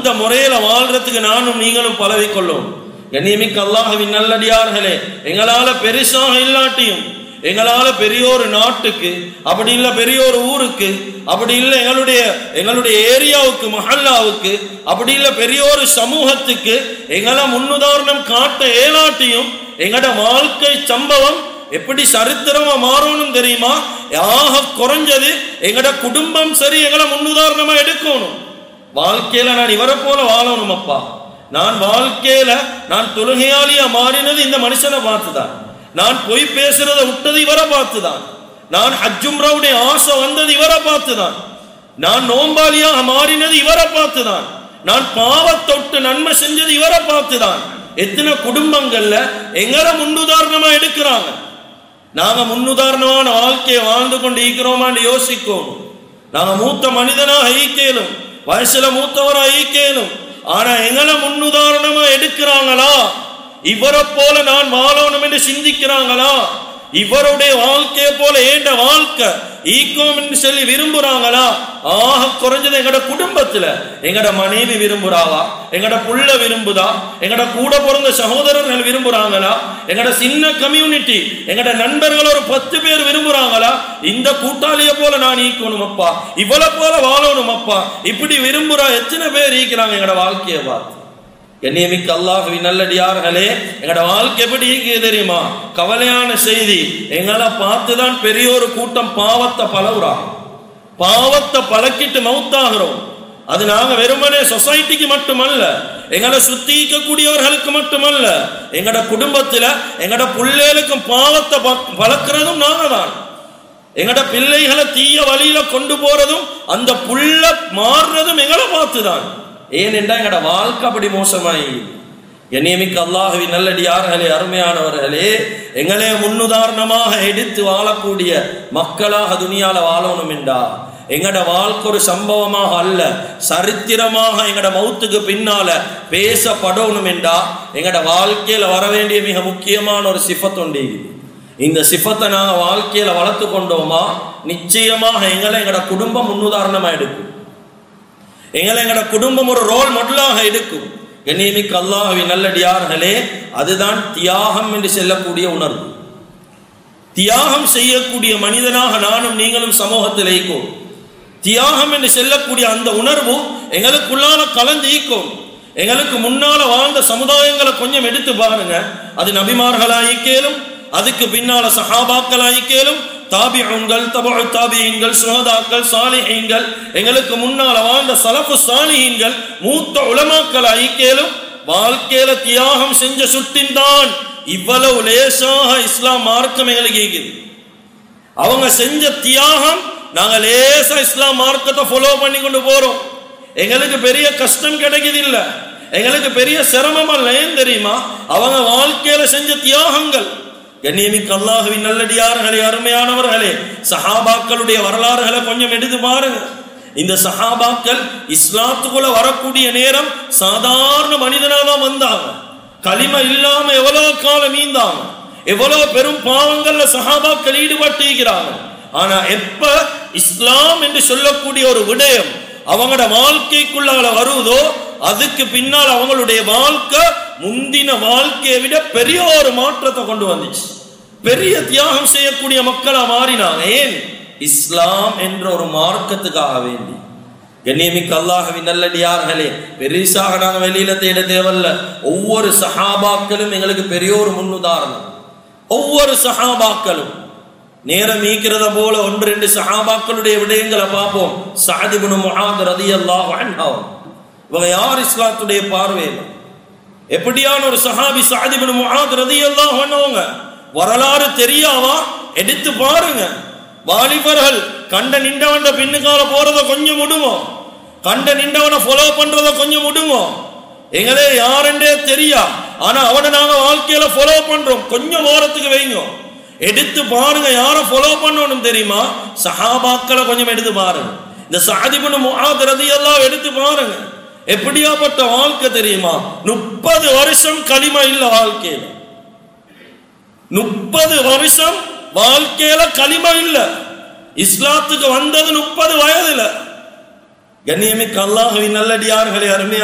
அந்த முறையில வாழ்றதுக்கு நானும் நீங்களும் பழகிக்கொள்ளும் கண்ணியமிக்க அல்லாஹ்வின் நல்லடியார்களே எங்களால பெருசாக இல்லாட்டியும் எங்களால பெரிய ஒரு நாட்டுக்கு அப்படி இல்ல பெரிய ஒரு ஊருக்கு அப்படி இல்ல எங்களுடைய எங்களுடைய ஏரியாவுக்கு மஹல்லாவுக்கு அப்படி இல்ல பெரிய ஒரு சமூகத்துக்கு எங்களை முன்னுதாரணம் காட்ட ஏலாட்டியும் எங்கட வாழ்க்கை சம்பவம் எப்படி சரித்திரமா மாறணும் தெரியுமா ஆக குறைஞ்சது எங்கட குடும்பம் சரி எங்களை முன்னுதாரணமா எடுக்கணும் வாழ்க்கையில நான் இவரை போல வாழணும் அப்பா நான் வாழ்க்கையில நான் தொழுகையாளியா மாறினது இந்த மனுஷனை பார்த்துதான் நான் பொய் பேசுறத விட்டது இவரை பார்த்துதான் நான் ஹஜ்ஜும்ராவுடைய ஆசை வந்தது இவரை பார்த்துதான் நான் நோம்பாளியாக மாறினது இவரை பார்த்துதான் நான் பாவத்தொட்டு நன்மை செஞ்சது இவரை பார்த்துதான் எத்தனை குடும்பங்கள்ல எங்களை முன்னுதாரணமா எடுக்கிறாங்க நாங்க முன்னுதாரணமான வாழ்க்கையை வாழ்ந்து கொண்டு ஈக்கிறோமான்னு யோசிக்கணும் நாங்க மூத்த மனிதனாக ஈக்கேலும் வயசுல மூத்தவரா ஈக்கேலும் ஆனா எங்களை முன்னுதாரணமா எடுக்கிறாங்களா இவரை போல நான் வாழணும் என்று சிந்திக்கிறாங்களா இவருடைய வாழ்க்கையை போல ஏண்ட வாழ்க்கை ஈக்கும் என்று சொல்லி விரும்புறாங்களா ஆக குறைஞ்சது எங்கட குடும்பத்துல எங்கட மனைவி விரும்புறாவா எங்கட புள்ள விரும்புதா எங்கட கூட பிறந்த சகோதரர்கள் விரும்புறாங்களா எங்கட சின்ன கம்யூனிட்டி எங்கட நண்பர்கள் ஒரு பத்து பேர் விரும்புறாங்களா இந்த கூட்டாளிய போல நான் ஈக்கணும் அப்பா இவளை போல வாழணும் அப்பா இப்படி விரும்புறா எத்தனை பேர் ஈக்கிறாங்க எங்கட வாழ்க்கையை பார்த்து கண்ணியமிக்க அல்லாஹுவின் நல்லடியார்களே எங்கட வாழ்க்கை எப்படி இருக்குது தெரியுமா கவலையான செய்தி எங்களை பார்த்து தான் பெரிய ஒரு கூட்டம் பாவத்தை பழகுறாங்க பாவத்தை பழக்கிட்டு மவுத்தாகிறோம் அது நாங்க வெறுமனே சொசைட்டிக்கு மட்டுமல்ல எங்களை சுத்திக்கக்கூடியவர்களுக்கு மட்டுமல்ல எங்கட குடும்பத்துல எங்கட பிள்ளைகளுக்கும் பாவத்தை ப- பழக்கிறதும் நாங்க தான் எங்கட பிள்ளைகளை தீய வழியில கொண்டு போறதும் அந்த புள்ள மாறுறதும் எங்களை பார்த்துதான் ஏனென்றா எங்கட வாழ்க்கை அப்படி மோசமாயி என்னியமிக்க அல்லாஹுவின் நல்லடியார்களே அருமையானவர்களே எங்களே முன்னுதாரணமாக எடுத்து வாழக்கூடிய மக்களாக துணியால வாழணும் என்றா எங்கட வாழ்க்கை ஒரு சம்பவமாக அல்ல சரித்திரமாக எங்கட மௌத்துக்கு பின்னால பேசப்படணும் என்றா எங்கட வாழ்க்கையில வர வேண்டிய மிக முக்கியமான ஒரு சிஃபத்துண்டு இந்த சிஃபத்தை நாங்க வாழ்க்கையில வளர்த்து கொண்டோமா நிச்சயமாக எங்களை எங்கட குடும்பம் முன்னுதாரணமா எடுக்கும் எங்களை எங்கட குடும்பம் ஒரு ரோல் மாடலாக எடுக்கும் கண்ணியமிக்க அல்லாஹ்வின் நல்லடியார்களே அதுதான் தியாகம் என்று சொல்லக்கூடிய உணர்வு தியாகம் செய்யக்கூடிய மனிதனாக நானும் நீங்களும் சமூகத்தில் ஈக்கும் தியாகம் என்று சொல்லக்கூடிய அந்த உணர்வு எங்களுக்குள்ளால கலந்து ஈக்கும் எங்களுக்கு முன்னால வாழ்ந்த சமுதாயங்களை கொஞ்சம் எடுத்து பாருங்க அது நபிமார்களாயிக்கேலும் அதுக்கு பின்னால சஹாபாக்களாயிக்கேலும் தாபியங்கள் தபு தாபியங்கள் சுகதாக்கள் சாலிஹீன்கள் எங்களுக்கு முன்னால வாழ்ந்த சலஃபு சாலிஹீன்கள் மூத்த உலமாக்கள் ஐக்கியலும் வாழ்க்கையில தியாகம் செஞ்ச சுட்டின் தான் இவ்வளவு லேசாக இஸ்லாம் மார்க்கம் எங்களுக்கு இருக்குது அவங்க செஞ்ச தியாகம் நாங்க லேசா இஸ்லாம் மார்க்கத்தை ஃபாலோ பண்ணி கொண்டு போறோம் எங்களுக்கு பெரிய கஷ்டம் கிடைக்குது இல்ல எங்களுக்கு பெரிய சிரமம் அல்ல ஏன் தெரியுமா அவங்க வாழ்க்கையில செஞ்ச தியாகங்கள் கண்ணியமிக்க அல்லாஹுவின் நல்லடியார்களே அருமையானவர்களே சஹாபாக்களுடைய வரலாறுகளை கொஞ்சம் எடுத்து பாருங்க இந்த சஹாபாக்கள் இஸ்லாத்துக்குள்ள வரக்கூடிய நேரம் சாதாரண மனிதனாக தான் வந்தாங்க களிம இல்லாம எவ்வளவு காலம் மீந்தாங்க எவ்வளவு பெரும் பாவங்கள்ல சஹாபாக்கள் ஈடுபட்டிருக்கிறாங்க ஆனா எப்ப இஸ்லாம் என்று சொல்லக்கூடிய ஒரு விடயம் அவங்களோட வாழ்க்கைக்குள்ளால வருவதோ அதுக்கு பின்னால் அவங்களுடைய வாழ்க்கை முந்தின வாழ்க்கையை விட பெரிய ஒரு மாற்றத்தை கொண்டு வந்துச்சு பெரிய தியாகம் செய்யக்கூடிய மக்களா மாறினாங்க ஏன் இஸ்லாம் என்ற ஒரு மார்க்கத்துக்காக வேண்டி கண்ணியமிக்க அல்லாஹவின் நல்லடியார்களே பெரிசாக நாங்க வெளியில தேட தேவையில்ல ஒவ்வொரு சஹாபாக்களும் எங்களுக்கு பெரிய ஒரு முன்னுதாரணம் ஒவ்வொரு சஹாபாக்களும் நேரம் ஈக்கிறத போல ஒன்று ரெண்டு சஹாபாக்களுடைய விடயங்களை பார்ப்போம் சாதிபுனு முஹாத் ரதியல்லாஹு அன்ஹு இவங்க யார் இஸ்லாத்துடைய பார்வையில் எப்படியான ஒரு சஹாபி சாதிபுனு முஹாத் ரதியல்லாஹு அன்ஹுங்க வரலாறு தெரியாவா எடுத்து பாருங்க வாலிபர்கள் கண்ட நின்றவன் பின்னுக்கால போறத கொஞ்சம் விடுவோம் கண்ட நின்றவனை ஃபாலோ பண்றத கொஞ்சம் விடுவோம் எங்களே யாருன்றே தெரியா ஆனா அவனை நாங்க வாழ்க்கையில ஃபாலோ பண்றோம் கொஞ்சம் ஓரத்துக்கு வைங்க எடுத்து பாருங்க யாரை ஃபாலோ பண்ணணும் தெரியுமா சஹாபாக்களை கொஞ்சம் எடுத்து பாருங்க இந்த சாதிபுன முஆத் ரதியல்லாஹு எடுத்து பாருங்க எப்படியாப்பட்ட வாழ்க்கை தெரியுமா முப்பது வருஷம் களிமா இல்ல வாழ்க்கையில முப்பது வருஷம் வாழ்க்கையில களிமா இல்ல இஸ்லாத்துக்கு வந்தது முப்பது வயதுல கண்ணியமிக்க அல்லாஹுவின் நல்லடியார்களே அருமையா